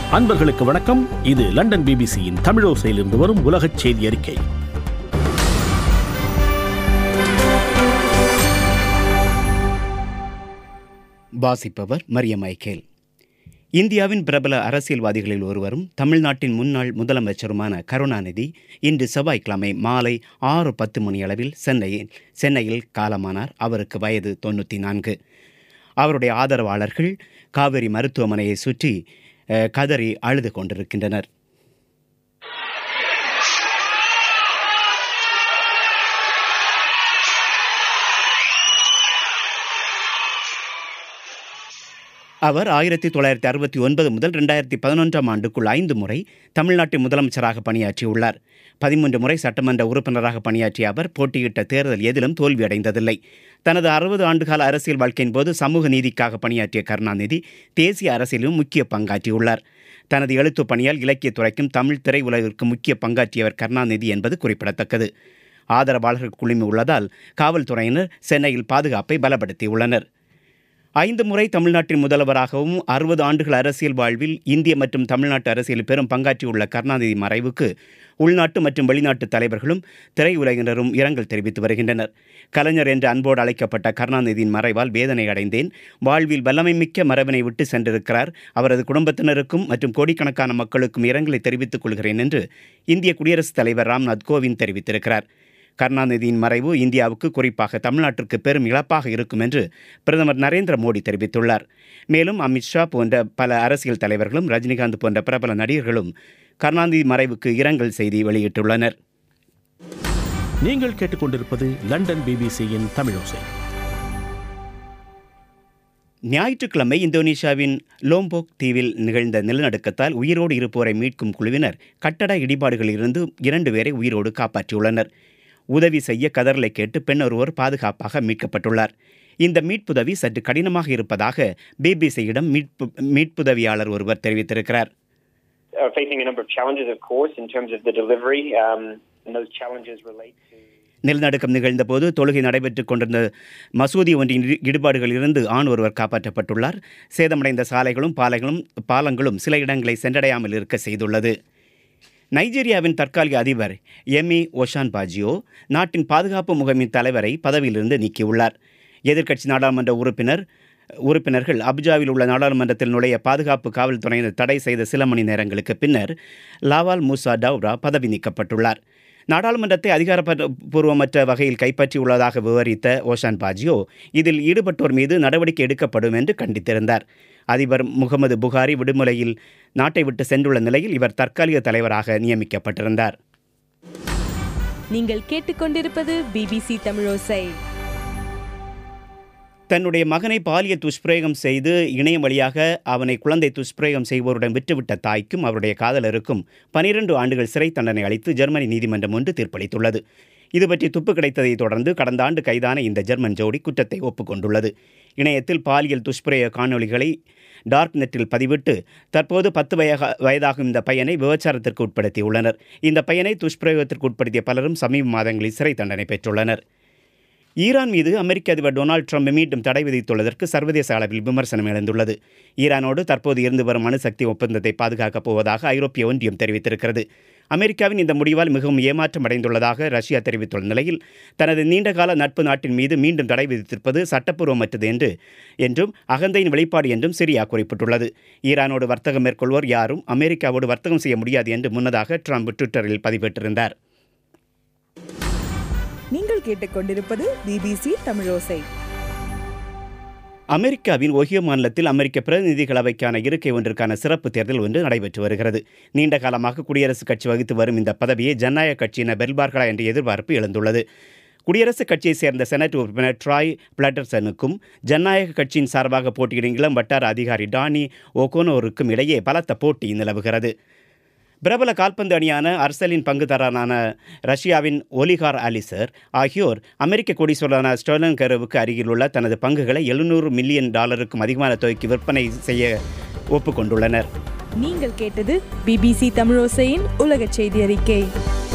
அன்பர்களுக்கு வணக்கம் இது லண்டன் பிபிசியின் தமிழோசையிலிருந்து வரும் உலகச் செய்தி அறிக்கை வாசிப்பவர் மரிய மைக்கேல் இந்தியாவின் பிரபல அரசியல்வாதிகளில் ஒருவரும் தமிழ்நாட்டின் முன்னாள் முதலமைச்சருமான கருணாநிதி இன்று செவ்வாய்க்கிழமை மாலை ஆறு பத்து மணியளவில் சென்னையில் சென்னையில் காலமானார் அவருக்கு வயது தொண்ணூற்றி நான்கு அவருடைய ஆதரவாளர்கள் காவிரி மருத்துவமனையை சுற்றி அஹ், கதறி அழுது கொண்டிருக்கின்றனர் அவர் ஆயிரத்தி தொள்ளாயிரத்தி அறுபத்தி ஒன்பது முதல் ரெண்டாயிரத்தி பதினொன்றாம் ஆண்டுக்குள் ஐந்து முறை தமிழ்நாட்டின் முதலமைச்சராக பணியாற்றியுள்ளார் பதிமூன்று முறை சட்டமன்ற உறுப்பினராக பணியாற்றிய அவர் போட்டியிட்ட தேர்தல் எதிலும் தோல்வியடைந்ததில்லை தனது அறுபது ஆண்டுகால அரசியல் வாழ்க்கையின் போது சமூக நீதிக்காக பணியாற்றிய கருணாநிதி தேசிய அரசியலிலும் முக்கிய பங்காற்றியுள்ளார் தனது எழுத்துப் பணியால் இலக்கியத் துறைக்கும் தமிழ் திரையுலகிற்கும் முக்கிய பங்காற்றியவர் கருணாநிதி என்பது குறிப்பிடத்தக்கது ஆதரவாளர்கள் குழுமி உள்ளதால் காவல்துறையினர் சென்னையில் பாதுகாப்பை பலப்படுத்தியுள்ளனர் ஐந்து முறை தமிழ்நாட்டின் முதல்வராகவும் அறுபது ஆண்டுகள் அரசியல் வாழ்வில் இந்திய மற்றும் தமிழ்நாட்டு அரசியலில் பெரும் பங்காற்றியுள்ள கருணாநிதி மறைவுக்கு உள்நாட்டு மற்றும் வெளிநாட்டு தலைவர்களும் திரையுலகினரும் இரங்கல் தெரிவித்து வருகின்றனர் கலைஞர் என்று அன்போடு அழைக்கப்பட்ட கருணாநிதியின் மறைவால் வேதனை அடைந்தேன் வாழ்வில் வல்லமை மிக்க மரபினை விட்டு சென்றிருக்கிறார் அவரது குடும்பத்தினருக்கும் மற்றும் கோடிக்கணக்கான மக்களுக்கும் இரங்கலை தெரிவித்துக் கொள்கிறேன் என்று இந்திய குடியரசுத் தலைவர் ராம்நாத் கோவிந்த் தெரிவித்திருக்கிறார் கருணாநிதியின் மறைவு இந்தியாவுக்கு குறிப்பாக தமிழ்நாட்டிற்கு பெரும் இழப்பாக இருக்கும் என்று பிரதமர் நரேந்திர மோடி தெரிவித்துள்ளார் மேலும் அமித்ஷா போன்ற பல அரசியல் தலைவர்களும் ரஜினிகாந்த் போன்ற பிரபல நடிகர்களும் கருணாநிதி மறைவுக்கு இரங்கல் செய்தி வெளியிட்டுள்ளனர் நீங்கள் கேட்டுக்கொண்டிருப்பது லண்டன் பிபிசியின் தமிழோசை ஞாயிற்றுக்கிழமை இந்தோனேஷியாவின் லோம்போக் தீவில் நிகழ்ந்த நிலநடுக்கத்தால் உயிரோடு இருப்போரை மீட்கும் குழுவினர் கட்டட இடிபாடுகளிலிருந்து இரண்டு பேரை உயிரோடு காப்பாற்றியுள்ளனர் உதவி செய்ய கதறலை கேட்டு பெண் ஒருவர் பாதுகாப்பாக மீட்கப்பட்டுள்ளார் இந்த மீட்புதவி சற்று கடினமாக இருப்பதாக பிபிசியிடம் மீட்பு மீட்புதவியாளர் ஒருவர் தெரிவித்திருக்கிறார் are facing a number of challenges, of course, in terms of the delivery, um, and those challenges relate to. நிலநடுக்கம் நிகழ்ந்தபோது தொழுகை நடைபெற்றுக் கொண்டிருந்த மசூதி ஒன்றின் இடி- இடிபாடுகளிலிருந்து ஆண் ஒருவர் காப்பாற்றப்பட்டுள்ளார் சேதமடைந்த சாலைகளும் பாலைகளும் பாலங்களும் சில இடங்களை சென்றடையாமல் இருக்க செய்துள்ளது நைஜீரியாவின் தற்காலிக அதிபர் எமி ஒஷான் பாஜியோ நாட்டின் பாதுகாப்பு முகமின் தலைவரை பதவியிலிருந்து நீக்கியுள்ளார் எதிர்க்கட்சி நாடாளுமன்ற உறுப்பினர் உறுப்பினர்கள் அபுஜாவில் உள்ள நாடாளுமன்றத்தில் நுழைய பாதுகாப்பு காவல்துறையினர் தடை செய்த சில மணி நேரங்களுக்கு பின்னர் லாவால் மூசா டவுரா பதவி நீக்கப்பட்டுள்ளார் நாடாளுமன்றத்தை அதிகாரப்பூர்வமற்ற வகையில் கைப்பற்றியுள்ளதாக விவரித்த ஓஷான் பாஜியோ இதில் ஈடுபட்டோர் மீது நடவடிக்கை எடுக்கப்படும் என்று கண்டித்திருந்தார் அதிபர் முகமது புகாரி விடுமுறையில் நாட்டை விட்டு சென்றுள்ள நிலையில் இவர் தற்காலிக தலைவராக நியமிக்கப்பட்டிருந்தார் நீங்கள் கேட்டுக்கொண்டிருப்பது பிபிசி தமிழோசை தன்னுடைய மகனை பாலியல் துஷ்பிரயோகம் செய்து இணையம் வழியாக அவனை குழந்தை துஷ்பிரயோகம் செய்வோருடன் விட்டுவிட்ட தாய்க்கும் அவருடைய காதலருக்கும் பனிரெண்டு ஆண்டுகள் சிறை தண்டனை அளித்து ஜெர்மனி நீதிமன்றம் ஒன்று தீர்ப்பளித்துள்ளது இது பற்றி துப்பு கிடைத்ததைத் தொடர்ந்து கடந்த ஆண்டு கைதான இந்த ஜெர்மன் ஜோடி குற்றத்தை ஒப்புக்கொண்டுள்ளது இணையத்தில் பாலியல் துஷ்பிரயோக காணொளிகளை டார்க் நெட்டில் பதிவிட்டு தற்போது பத்து வயக வயதாகும் இந்த பையனை விபச்சாரத்திற்கு உட்படுத்தியுள்ளனர் இந்த பையனை துஷ்பிரயோகத்திற்கு உட்படுத்திய பலரும் சமீப மாதங்களில் சிறை தண்டனை பெற்றுள்ளனர் ஈரான் மீது அமெரிக்க அதிபர் டொனால்ட் ட்ரம்ப் மீண்டும் தடை விதித்துள்ளதற்கு சர்வதேச அளவில் விமர்சனம் எழுந்துள்ளது ஈரானோடு தற்போது இருந்து வரும் அணுசக்தி ஒப்பந்தத்தை பாதுகாக்கப் போவதாக ஐரோப்பிய ஒன்றியம் தெரிவித்திருக்கிறது அமெரிக்காவின் இந்த முடிவால் மிகவும் ஏமாற்றம் அடைந்துள்ளதாக ரஷ்யா தெரிவித்துள்ள நிலையில் தனது நீண்டகால நட்பு நாட்டின் மீது மீண்டும் தடை விதித்திருப்பது சட்டப்பூர்வமற்றது என்று என்றும் அகந்தையின் வெளிப்பாடு என்றும் சிரியா குறிப்பிட்டுள்ளது ஈரானோடு வர்த்தகம் மேற்கொள்வோர் யாரும் அமெரிக்காவோடு வர்த்தகம் செய்ய முடியாது என்று முன்னதாக ட்ரம்ப் ட்விட்டரில் பதிவிட்டிருந்தார் நீங்கள் கேட்டுக்கொண்டிருப்பது பிபிசி தமிழோசை அமெரிக்காவின் ஒஹியோ மாநிலத்தில் அமெரிக்க பிரதிநிதிகள் அவைக்கான இருக்கை ஒன்றிற்கான சிறப்பு தேர்தல் ஒன்று நடைபெற்று வருகிறது நீண்ட காலமாக குடியரசுக் கட்சி வகித்து வரும் இந்த பதவியை ஜனநாயக கட்சியினர் வெல்வார்களா என்ற எதிர்பார்ப்பு எழுந்துள்ளது குடியரசுக் கட்சியைச் சேர்ந்த செனட் உறுப்பினர் ட்ராய் பிளட்டர்சனுக்கும் ஜனநாயக கட்சியின் சார்பாக போட்டியிடும் இளம் வட்டார அதிகாரி டானி ஒகோனோருக்கும் இடையே பலத்த போட்டி நிலவுகிறது பிரபல கால்பந்து அணியான அர்சலின் பங்குதாரரான ரஷ்யாவின் ஒலிகார் அலிசர் ஆகியோர் அமெரிக்க கோடீஸ்வரரான ஸ்டோலன் கருவுக்கு அருகில் உள்ள தனது பங்குகளை எழுநூறு மில்லியன் டாலருக்கும் அதிகமான தொகைக்கு விற்பனை செய்ய ஒப்புக்கொண்டுள்ளனர் நீங்கள் கேட்டது பிபிசி தமிழோசையின் உலகச் செய்தி அறிக்கை